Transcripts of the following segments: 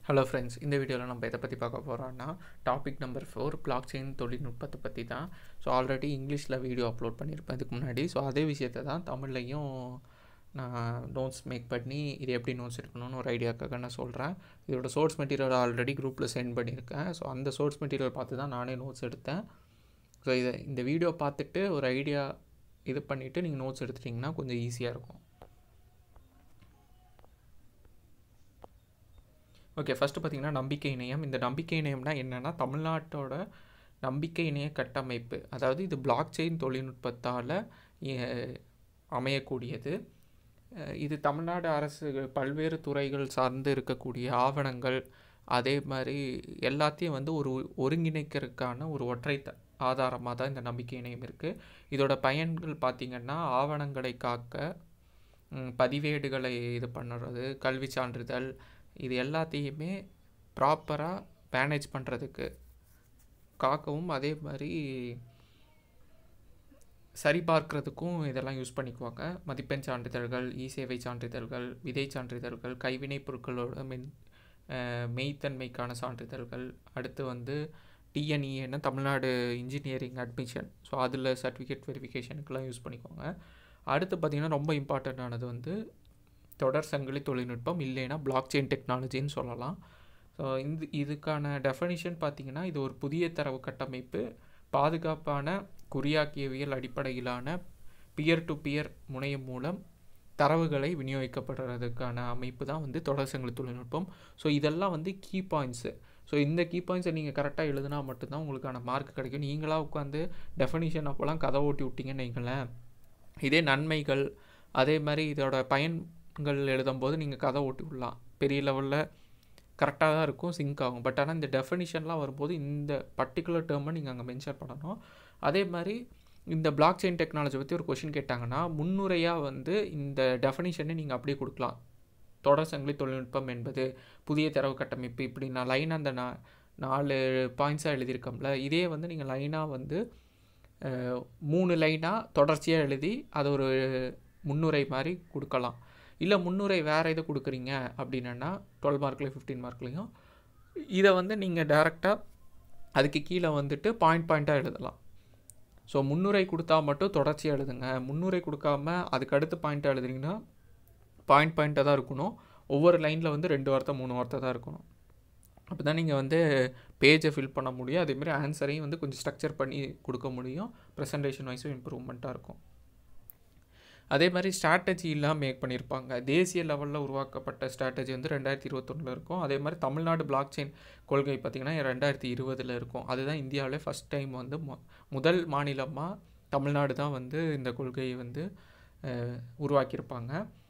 hello friends இந்த வீடியோவில் நம்ம எதை பற்றி பார்க்க போகிறோம்னா topic number four blockchain தொழில்நுட்பத்தை பற்றி தான் ஸோ ஆல்ரெடி இங்கிலீஷில் வீடியோ அப்லோட் பண்ணியிருப்பேன் இதுக்கு முன்னாடி ஸோ அதே விஷயத்தை தான் தமிழ்லையும் நான் நோட்ஸ் மேக் பண்ணி இது எப்படி நோட்ஸ் எடுக்கணும்னு ஒரு ஐடியாக்காக நான் சொல்கிறேன் இதோட சோர்ஸ் மெட்டீரியல் ஆல்ரெடி குரூப்பில் சென்ட் பண்ணியிருக்கேன் ஸோ அந்த சோர்ஸ் மெட்டீரியல் பார்த்து தான் நானே நோட்ஸ் எடுத்தேன் ஸோ இதை இந்த வீடியோ பார்த்துட்டு ஒரு ஐடியா இது பண்ணிவிட்டு நீங்கள் நோட்ஸ் எடுத்துட்டிங்கன்னா கொஞ்சம் ஈஸியாக இருக்கும் ஓகே ஃபஸ்ட்டு பார்த்தீங்கன்னா நம்பிக்கை இணையம் இந்த நம்பிக்கை இணையம்னா என்னென்னா தமிழ்நாட்டோட நம்பிக்கை இணைய கட்டமைப்பு அதாவது இது பிளாக் செயின் தொழில்நுட்பத்தால் அமையக்கூடியது இது தமிழ்நாடு அரசு பல்வேறு துறைகள் சார்ந்து இருக்கக்கூடிய ஆவணங்கள் அதே மாதிரி எல்லாத்தையும் வந்து ஒரு ஒருங்கிணைக்கிறதுக்கான ஒரு ஒற்றை த ஆதாரமாக தான் இந்த நம்பிக்கை இணையம் இருக்குது இதோட பயன்கள் பார்த்திங்கன்னா ஆவணங்களை காக்க பதிவேடுகளை இது பண்ணுறது கல்வி சான்றிதழ் இது எல்லாத்தையுமே ப்ராப்பராக மேனேஜ் பண்ணுறதுக்கு காக்கவும் அதே மாதிரி சரிபார்க்கிறதுக்கும் இதெல்லாம் யூஸ் பண்ணிக்குவாங்க மதிப்பெண் சான்றிதழ்கள் இ சேவை சான்றிதழ்கள் விதை சான்றிதழ்கள் கைவினைப் பொருட்களோட மென் மெய்த்தன்மைக்கான சான்றிதழ்கள் அடுத்து வந்து டிஎன்இஏன்னா தமிழ்நாடு இன்ஜினியரிங் அட்மிஷன் ஸோ அதில் சர்டிஃபிகேட் வெரிஃபிகேஷனுக்கெலாம் யூஸ் பண்ணிக்குவாங்க அடுத்து பார்த்திங்கன்னா ரொம்ப இம்பார்ட்டண்ட்டானது வந்து தொடர் சங்கிலி தொழில்நுட்பம் இல்லைன்னா பிளாக் செயின் டெக்னாலஜின்னு சொல்லலாம் ஸோ இந்த இதுக்கான டெஃபனிஷன் பார்த்திங்கன்னா இது ஒரு புதிய தரவு கட்டமைப்பு பாதுகாப்பான குறியாக்கியவியல் அடிப்படையிலான பியர் டு பியர் முனையம் மூலம் தரவுகளை விநியோகிக்கப்படுறதுக்கான அமைப்பு தான் வந்து தொடர் சங்கிலி தொழில்நுட்பம் ஸோ இதெல்லாம் வந்து கீ பாயிண்ட்ஸு ஸோ இந்த கீ பாயிண்ட்ஸை நீங்கள் கரெக்டாக எழுதுனா மட்டும்தான் உங்களுக்கான மார்க் கிடைக்கும் நீங்களாக உட்காந்து டெஃபனிஷன் அப்போலாம் கதை ஓட்டி விட்டிங்கன்னு வைங்களேன் இதே நன்மைகள் அதே மாதிரி இதோட பயன்கள் எழுதும்போது நீங்கள் கதை ஓட்டி விடலாம் பெரிய லெவலில் கரெக்டாக தான் இருக்கும் சிங்க் ஆகும் பட் ஆனால் இந்த டெஃபனிஷன்லாம் வரும்போது இந்த பர்டிகுலர் டேர்மை நீங்கள் அங்கே மென்ஷன் பண்ணணும் அதே மாதிரி இந்த பிளாக் செயின் டெக்னாலஜி பற்றி ஒரு கொஷின் கேட்டாங்கன்னா முன்னுரையாக வந்து இந்த டெஃபனிஷனை நீங்கள் அப்படியே கொடுக்கலாம் தொடர் சங்கிலி தொழில்நுட்பம் என்பது புதிய தரவு கட்டமைப்பு இப்படி நான் லைன் அந்த நா நாலு பாயிண்ட்ஸாக எழுதியிருக்கோம்ல இதே வந்து நீங்கள் லைனாக வந்து மூணு லைனாக தொடர்ச்சியாக எழுதி அதை ஒரு முன்னுரை மாதிரி கொடுக்கலாம் இல்லை முன்னுரை வேறு எது கொடுக்குறீங்க அப்படின்னா டுவெல் மார்க்லேயும் ஃபிஃப்டீன் மார்க்லேயும் இதை வந்து நீங்கள் டேரெக்டாக அதுக்கு கீழே வந்துட்டு பாயிண்ட் பாயிண்ட்டாக எழுதலாம் ஸோ முன்னுரை கொடுத்தா மட்டும் தொடர்ச்சியாக எழுதுங்க முன்னுரை கொடுக்காம அதுக்கு அடுத்து பாயிண்ட்டாக எழுதுறீங்கன்னா பாயிண்ட் பாயிண்ட்டாக தான் இருக்கணும் ஒவ்வொரு லைனில் வந்து ரெண்டு வார்த்தை மூணு வார்த்தை தான் இருக்கணும் அப்போ தான் நீங்கள் வந்து பேஜை ஃபில் பண்ண முடியும் அதேமாதிரி ஆன்சரையும் வந்து கொஞ்சம் ஸ்ட்ரக்சர் பண்ணி கொடுக்க முடியும் ப்ரெசன்டேஷன் வைஸும் இம்ப்ரூவ்மெண்ட்டாக இருக்கும் அதே மாதிரி ஸ்ட்ராட்டஜிலாம் மேக் பண்ணியிருப்பாங்க தேசிய லெவலில் உருவாக்கப்பட்ட ஸ்ட்ராட்டஜி வந்து ரெண்டாயிரத்தி இருபத்தொன்னில் இருக்கும் அதே மாதிரி தமிழ்நாடு பிளாக் செயின் கொள்கை பார்த்திங்கன்னா ரெண்டாயிரத்தி இருபதில் இருக்கும் அதுதான் இந்தியாவிலே ஃபஸ்ட் டைம் வந்து முதல் மாநிலமாக தமிழ்நாடு தான் வந்து இந்த கொள்கையை வந்து உருவாக்கியிருப்பாங்க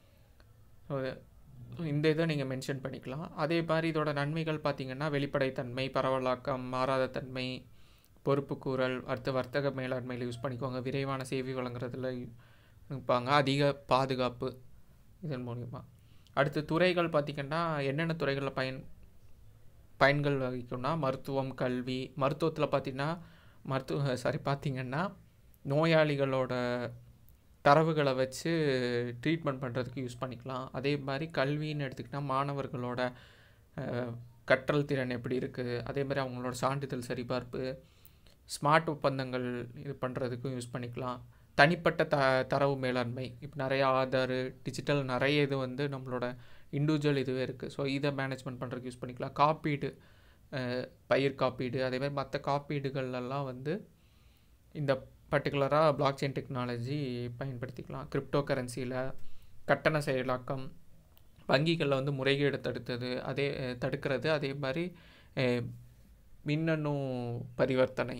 இந்த இதை நீங்கள் மென்ஷன் பண்ணிக்கலாம் அதே மாதிரி இதோட நன்மைகள் பார்த்திங்கன்னா வெளிப்படைத்தன்மை பரவலாக்கம் மாறாத தன்மை பொறுப்புக்கூறல் அடுத்த வர்த்தக மேலாண்மையில் யூஸ் பண்ணிக்குவாங்க விரைவான சேவை வழங்குறதுல இருப்பாங்க அதிக பாதுகாப்பு இதன் மூலிமா அடுத்து துறைகள் பார்த்திங்கன்னா என்னென்ன துறைகளில் பயன் பயன்கள் வகிக்கும்னா மருத்துவம் கல்வி மருத்துவத்தில் பார்த்திங்கன்னா மருத்துவ சாரி பார்த்திங்கன்னா நோயாளிகளோட தரவுகளை வச்சு ட்ரீட்மெண்ட் பண்ணுறதுக்கு யூஸ் பண்ணிக்கலாம் அதே மாதிரி கல்வின்னு எடுத்துக்கிட்டால் மாணவர்களோட கற்றல் திறன் எப்படி இருக்குது அதே மாதிரி அவங்களோட சான்றிதழ் சரிபார்ப்பு ஸ்மார்ட் ஒப்பந்தங்கள் இது பண்ணுறதுக்கும் யூஸ் பண்ணிக்கலாம் தனிப்பட்ட த தரவு மேலாண்மை இப்போ நிறைய ஆதார் டிஜிட்டல் நிறைய இது வந்து நம்மளோட இண்டிவிஜுவல் இதுவே இருக்குது ஸோ இதை மேனேஜ்மெண்ட் பண்ணுறதுக்கு யூஸ் பண்ணிக்கலாம் காப்பீடு பயிர் காப்பீடு அதேமாதிரி மற்ற காப்பீடுகள்லாம் வந்து இந்த பர்டிகுலராக பிளாக் செயின் டெக்னாலஜி பயன்படுத்திக்கலாம் கிரிப்டோ கரன்சியில் கட்டண செயலாக்கம் வங்கிகளில் வந்து முறைகேடு தடுத்தது அதே தடுக்கிறது அதே மாதிரி மின்னணு பரிவர்த்தனை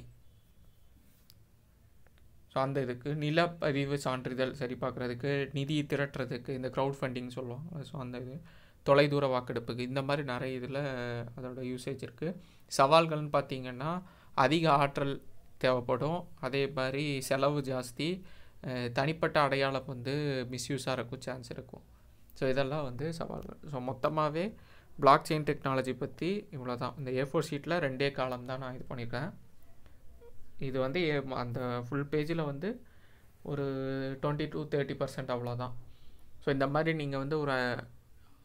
ஸோ அந்த இதுக்கு நிலப்பதிவு சான்றிதழ் சரி பார்க்குறதுக்கு நிதி திரட்டுறதுக்கு இந்த க்ரௌட் ஃபண்டிங் சொல்லுவாங்க ஸோ அந்த இது தொலைதூர வாக்கெடுப்புக்கு இந்த மாதிரி நிறைய இதில் அதோட யூசேஜ் இருக்குது சவால்கள்னு பார்த்திங்கன்னா அதிக ஆற்றல் தேவைப்படும் அதே மாதிரி செலவு ஜாஸ்தி தனிப்பட்ட அடையாளம் வந்து மிஸ்யூஸாக இருக்கும் சான்ஸ் இருக்கும் ஸோ இதெல்லாம் வந்து சவால்கள் ஸோ மொத்தமாகவே பிளாக் செயின் டெக்னாலஜி பற்றி இவ்வளோ தான் இந்த ஏ ஃபோர் ஷீட்டில் ரெண்டே காலம் தான் நான் இது பண்ணியிருக்கேன் இது வந்து அந்த ஃபுல் பேஜில் வந்து ஒரு டுவெண்ட்டி டு தேர்ட்டி பர்சன்ட் அவ்வளோதான் ஸோ இந்த மாதிரி நீங்கள் வந்து ஒரு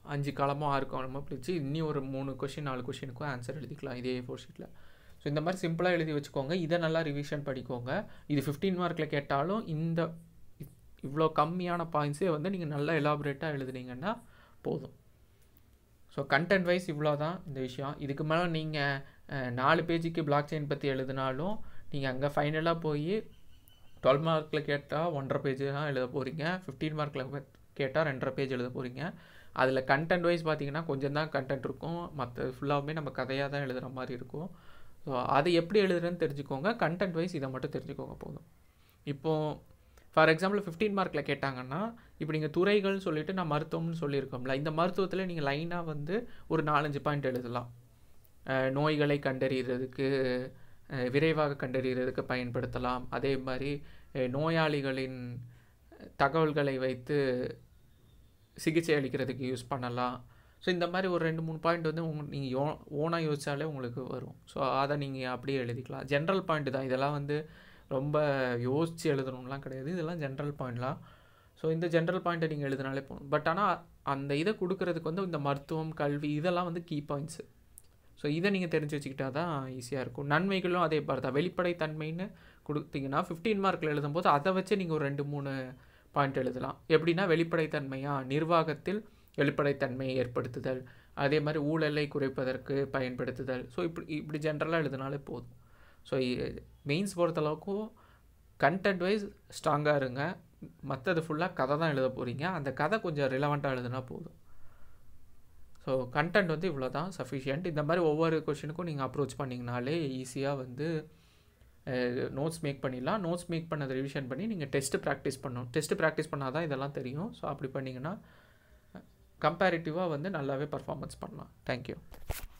அஞ்சு காலமோ ஆறு காலமோ பிரித்து இன்னி ஒரு மூணு கொஷின் நாலு கொஷினுக்கும் ஆன்சர் எழுதிக்கலாம் இதே ஃபோர் ஷீட்டில் ஸோ இந்த மாதிரி சிம்பிளாக எழுதி வச்சுக்கோங்க இதை நல்லா ரிவிஷன் பண்ணிக்கோங்க இது ஃபிஃப்டீன் மார்க்கில் கேட்டாலும் இந்த இவ்வளோ கம்மியான பாயிண்ட்ஸே வந்து நீங்கள் நல்லா எலாபரேட்டாக எழுதுனீங்கன்னா போதும் ஸோ கண்டென்ட் வைஸ் இவ்வளோ தான் இந்த விஷயம் இதுக்கு மேலே நீங்கள் நாலு பேஜுக்கு பிளாக் செயின் பற்றி எழுதினாலும் நீங்கள் அங்கே ஃபைனலாக போய் டுவெல் மார்க்கில் கேட்டால் ஒன்றரை பேஜ் தான் எழுத போகிறீங்க ஃபிஃப்டீன் மார்க்கில் கேட்டால் ரெண்டரை பேஜ் எழுத போகிறீங்க அதில் கண்டென்ட் வைஸ் பார்த்தீங்கன்னா கொஞ்சம் தான் கண்டென்ட் இருக்கும் மற்ற ஃபுல்லாகவுமே நம்ம கதையாக தான் எழுதுகிற மாதிரி இருக்கும் ஸோ அதை எப்படி எழுதுறேன்னு தெரிஞ்சுக்கோங்க கண்டென்ட் வைஸ் இதை மட்டும் தெரிஞ்சுக்கோங்க போதும் இப்போது ஃபார் எக்ஸாம்பிள் ஃபிஃப்டீன் மார்க்கில் கேட்டாங்கன்னா இப்போ நீங்கள் துறைகள்னு சொல்லிட்டு நான் மருத்துவம்னு சொல்லியிருக்கோம்ல இந்த மருத்துவத்தில் நீங்கள் லைனாக வந்து ஒரு நாலஞ்சு பாயிண்ட் எழுதலாம் நோய்களை கண்டறிகிறதுக்கு விரைவாக கண்டறிகிறதுக்கு பயன்படுத்தலாம் அதே மாதிரி நோயாளிகளின் தகவல்களை வைத்து சிகிச்சை அளிக்கிறதுக்கு யூஸ் பண்ணலாம் ஸோ இந்த மாதிரி ஒரு ரெண்டு மூணு பாயிண்ட் வந்து உங்க நீங்கள் யோ ஓனாக யோசிச்சாலே உங்களுக்கு வரும் ஸோ அதை நீங்கள் அப்படியே எழுதிக்கலாம் ஜென்ரல் பாயிண்ட் தான் இதெல்லாம் வந்து ரொம்ப யோசித்து எழுதணும்லாம் கிடையாது இதெல்லாம் ஜென்ரல் பாயிண்ட்லாம் ஸோ இந்த ஜென்ரல் பாயிண்ட்டை நீங்கள் எழுதினாலே போகணும் பட் ஆனால் அந்த இதை கொடுக்கறதுக்கு வந்து இந்த மருத்துவம் கல்வி இதெல்லாம் வந்து கீ பாயிண்ட்ஸு ஸோ இதை நீங்கள் தெரிஞ்சு வச்சுக்கிட்டா தான் ஈஸியாக இருக்கும் நன்மைகளும் அதே மாதிரி தான் வெளிப்படைத்தன்மைன்னு கொடுத்தீங்கன்னா ஃபிஃப்டீன் மார்க்கில் எழுதும்போது அதை வச்சு நீங்கள் ஒரு ரெண்டு மூணு பாயிண்ட் எழுதலாம் எப்படின்னா வெளிப்படைத்தன்மையா நிர்வாகத்தில் வெளிப்படைத்தன்மையை ஏற்படுத்துதல் அதே மாதிரி ஊழலை குறைப்பதற்கு பயன்படுத்துதல் ஸோ இப்படி இப்படி ஜென்ரலாக எழுதினாலே போதும் ஸோ மெயின்ஸ் பொறுத்தளவுக்கும் கண்டென்ட் வைஸ் ஸ்ட்ராங்காக இருங்க மற்றது ஃபுல்லாக கதை தான் எழுத போகிறீங்க அந்த கதை கொஞ்சம் ரிலவெண்ட்டாக எழுதுனா போதும் ஸோ கண்டென்ட் வந்து இவ்வளோ தான் சஃபிஷியன்ட் இந்த மாதிரி ஒவ்வொரு கொஷினுக்கும் நீங்கள் அப்ரோச் பண்ணிங்கனாலே ஈஸியாக வந்து நோட்ஸ் மேக் பண்ணிடலாம் நோட்ஸ் மேக் பண்ணதை ரிவிஷன் பண்ணி நீங்கள் டெஸ்ட்டு ப்ராக்டிஸ் பண்ணணும் டெஸ்ட்டு ப்ராக்டிஸ் பண்ணால் தான் இதெல்லாம் தெரியும் ஸோ அப்படி பண்ணிங்கன்னா கம்பேரிட்டிவாக வந்து நல்லாவே பர்ஃபார்மன்ஸ் பண்ணலாம் தேங்க்யூ